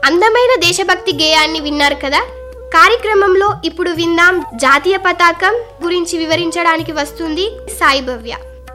అందమైన దేశభక్తి గేయాన్ని విన్నారు కదా కార్యక్రమంలో ఇప్పుడు విందాం జాతీయ పతాకం గురించి వివరించడానికి వస్తుంది సాయి భవ్య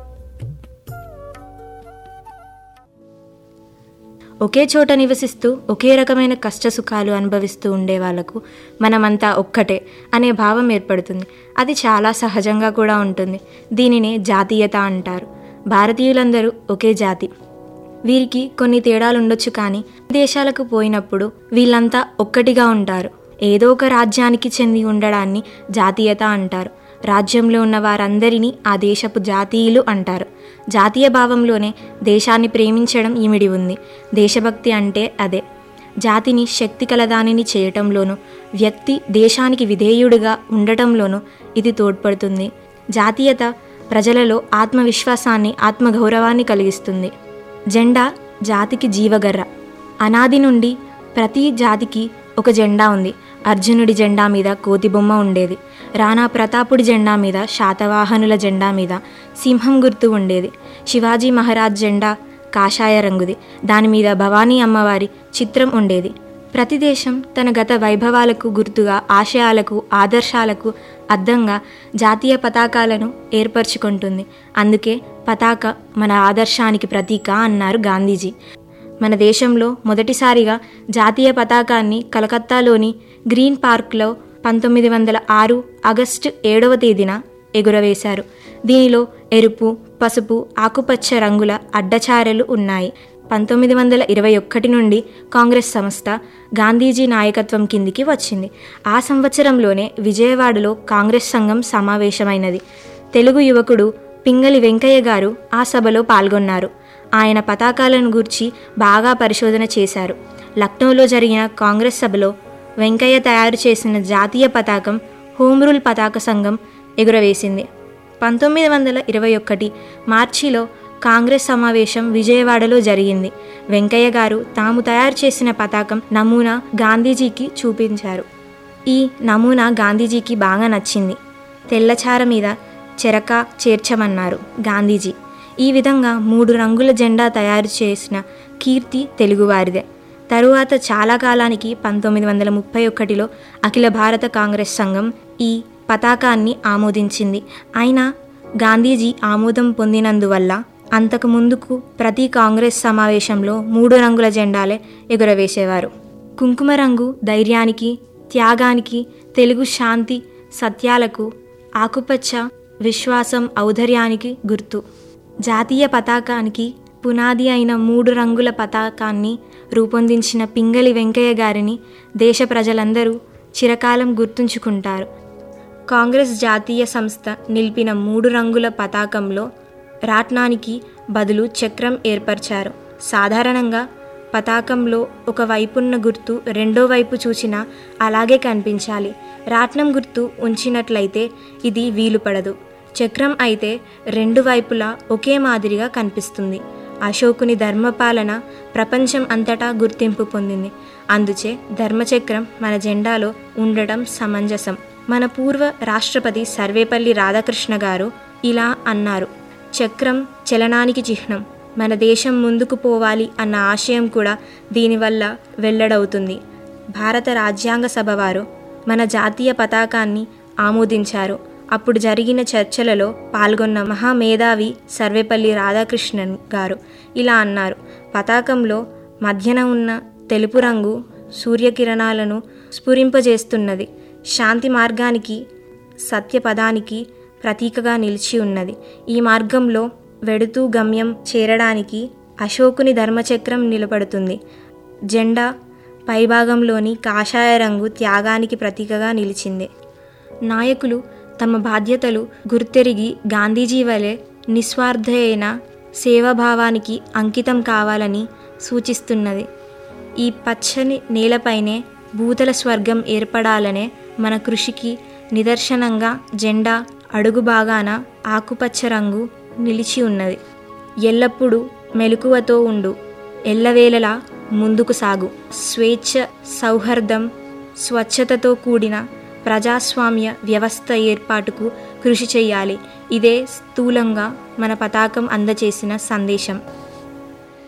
ఒకే చోట నివసిస్తూ ఒకే రకమైన కష్టసుఖాలు అనుభవిస్తూ ఉండే వాళ్ళకు మనమంతా ఒక్కటే అనే భావం ఏర్పడుతుంది అది చాలా సహజంగా కూడా ఉంటుంది దీనినే జాతీయత అంటారు భారతీయులందరూ ఒకే జాతి వీరికి కొన్ని తేడాలు ఉండొచ్చు కానీ దేశాలకు పోయినప్పుడు వీళ్ళంతా ఒక్కటిగా ఉంటారు ఏదో ఒక రాజ్యానికి చెంది ఉండడాన్ని జాతీయత అంటారు రాజ్యంలో ఉన్న వారందరినీ ఆ దేశపు జాతీయులు అంటారు జాతీయ భావంలోనే దేశాన్ని ప్రేమించడం ఇమిడి ఉంది దేశభక్తి అంటే అదే జాతిని శక్తి కలదానిని చేయటంలోనూ వ్యక్తి దేశానికి విధేయుడిగా ఉండటంలోనూ ఇది తోడ్పడుతుంది జాతీయత ప్రజలలో ఆత్మవిశ్వాసాన్ని ఆత్మగౌరవాన్ని కలిగిస్తుంది జెండా జాతికి జీవగర్ర అనాది నుండి ప్రతి జాతికి ఒక జెండా ఉంది అర్జునుడి జెండా మీద కోతి బొమ్మ ఉండేది రాణా ప్రతాపుడి జెండా మీద శాతవాహనుల జెండా మీద సింహం గుర్తు ఉండేది శివాజీ మహారాజ్ జెండా కాషాయ రంగుది దాని మీద భవానీ అమ్మవారి చిత్రం ఉండేది ప్రతి దేశం తన గత వైభవాలకు గుర్తుగా ఆశయాలకు ఆదర్శాలకు అద్దంగా జాతీయ పతాకాలను ఏర్పరచుకుంటుంది అందుకే పతాక మన ఆదర్శానికి ప్రతీక అన్నారు గాంధీజీ మన దేశంలో మొదటిసారిగా జాతీయ పతాకాన్ని కలకత్తాలోని గ్రీన్ పార్క్లో పంతొమ్మిది వందల ఆరు ఆగస్టు ఏడవ తేదీన ఎగురవేశారు దీనిలో ఎరుపు పసుపు ఆకుపచ్చ రంగుల అడ్డచారలు ఉన్నాయి పంతొమ్మిది వందల ఇరవై ఒక్కటి నుండి కాంగ్రెస్ సంస్థ గాంధీజీ నాయకత్వం కిందికి వచ్చింది ఆ సంవత్సరంలోనే విజయవాడలో కాంగ్రెస్ సంఘం సమావేశమైనది తెలుగు యువకుడు పింగళి వెంకయ్య గారు ఆ సభలో పాల్గొన్నారు ఆయన పతాకాలను గూర్చి బాగా పరిశోధన చేశారు లక్నోలో జరిగిన కాంగ్రెస్ సభలో వెంకయ్య తయారు చేసిన జాతీయ పతాకం హోమ్ రూల్ పతాక సంఘం ఎగురవేసింది పంతొమ్మిది వందల ఇరవై ఒకటి మార్చిలో కాంగ్రెస్ సమావేశం విజయవాడలో జరిగింది వెంకయ్య గారు తాము తయారు చేసిన పతాకం నమూనా గాంధీజీకి చూపించారు ఈ నమూనా గాంధీజీకి బాగా నచ్చింది తెల్లచార మీద చెరక చేర్చమన్నారు గాంధీజీ ఈ విధంగా మూడు రంగుల జెండా తయారు చేసిన కీర్తి తెలుగువారిదే తరువాత చాలా కాలానికి పంతొమ్మిది వందల ముప్పై ఒకటిలో అఖిల భారత కాంగ్రెస్ సంఘం ఈ పతాకాన్ని ఆమోదించింది అయినా గాంధీజీ ఆమోదం పొందినందువల్ల అంతకు ముందుకు ప్రతి కాంగ్రెస్ సమావేశంలో మూడు రంగుల జెండాలే ఎగురవేసేవారు కుంకుమ రంగు ధైర్యానికి త్యాగానికి తెలుగు శాంతి సత్యాలకు ఆకుపచ్చ విశ్వాసం ఔదర్యానికి గుర్తు జాతీయ పతాకానికి పునాది అయిన మూడు రంగుల పతాకాన్ని రూపొందించిన పింగళి వెంకయ్య గారిని దేశ ప్రజలందరూ చిరకాలం గుర్తుంచుకుంటారు కాంగ్రెస్ జాతీయ సంస్థ నిలిపిన మూడు రంగుల పతాకంలో రాట్నానికి బదులు చక్రం ఏర్పరిచారు సాధారణంగా పతాకంలో ఒక వైపున్న గుర్తు రెండో వైపు చూసినా అలాగే కనిపించాలి రాట్నం గుర్తు ఉంచినట్లయితే ఇది వీలుపడదు చక్రం అయితే రెండు వైపులా ఒకే మాదిరిగా కనిపిస్తుంది అశోకుని ధర్మపాలన ప్రపంచం అంతటా గుర్తింపు పొందింది అందుచే ధర్మచక్రం మన జెండాలో ఉండటం సమంజసం మన పూర్వ రాష్ట్రపతి సర్వేపల్లి రాధాకృష్ణ గారు ఇలా అన్నారు చక్రం చలనానికి చిహ్నం మన దేశం ముందుకు పోవాలి అన్న ఆశయం కూడా దీనివల్ల వెల్లడవుతుంది భారత రాజ్యాంగ సభ వారు మన జాతీయ పతాకాన్ని ఆమోదించారు అప్పుడు జరిగిన చర్చలలో పాల్గొన్న మహామేధావి సర్వేపల్లి రాధాకృష్ణన్ గారు ఇలా అన్నారు పతాకంలో మధ్యన ఉన్న తెలుపు రంగు సూర్యకిరణాలను స్ఫురింపజేస్తున్నది శాంతి మార్గానికి సత్యపదానికి ప్రతీకగా నిలిచి ఉన్నది ఈ మార్గంలో వెడుతూ గమ్యం చేరడానికి అశోకుని ధర్మచక్రం నిలబడుతుంది జెండా పైభాగంలోని కాషాయ రంగు త్యాగానికి ప్రతీకగా నిలిచింది నాయకులు తమ బాధ్యతలు గుర్తెరిగి గాంధీజీ వలె నిస్వార్థమైన సేవాభావానికి అంకితం కావాలని సూచిస్తున్నది ఈ పచ్చని నేలపైనే భూతల స్వర్గం ఏర్పడాలనే మన కృషికి నిదర్శనంగా జెండా అడుగు భాగాన ఆకుపచ్చ రంగు నిలిచి ఉన్నది ఎల్లప్పుడూ మెలకువతో ఉండు ఎల్లవేళలా ముందుకు సాగు స్వేచ్ఛ సౌహార్దం స్వచ్ఛతతో కూడిన ప్రజాస్వామ్య వ్యవస్థ ఏర్పాటుకు కృషి చేయాలి ఇదే స్థూలంగా మన పతాకం అందచేసిన సందేశం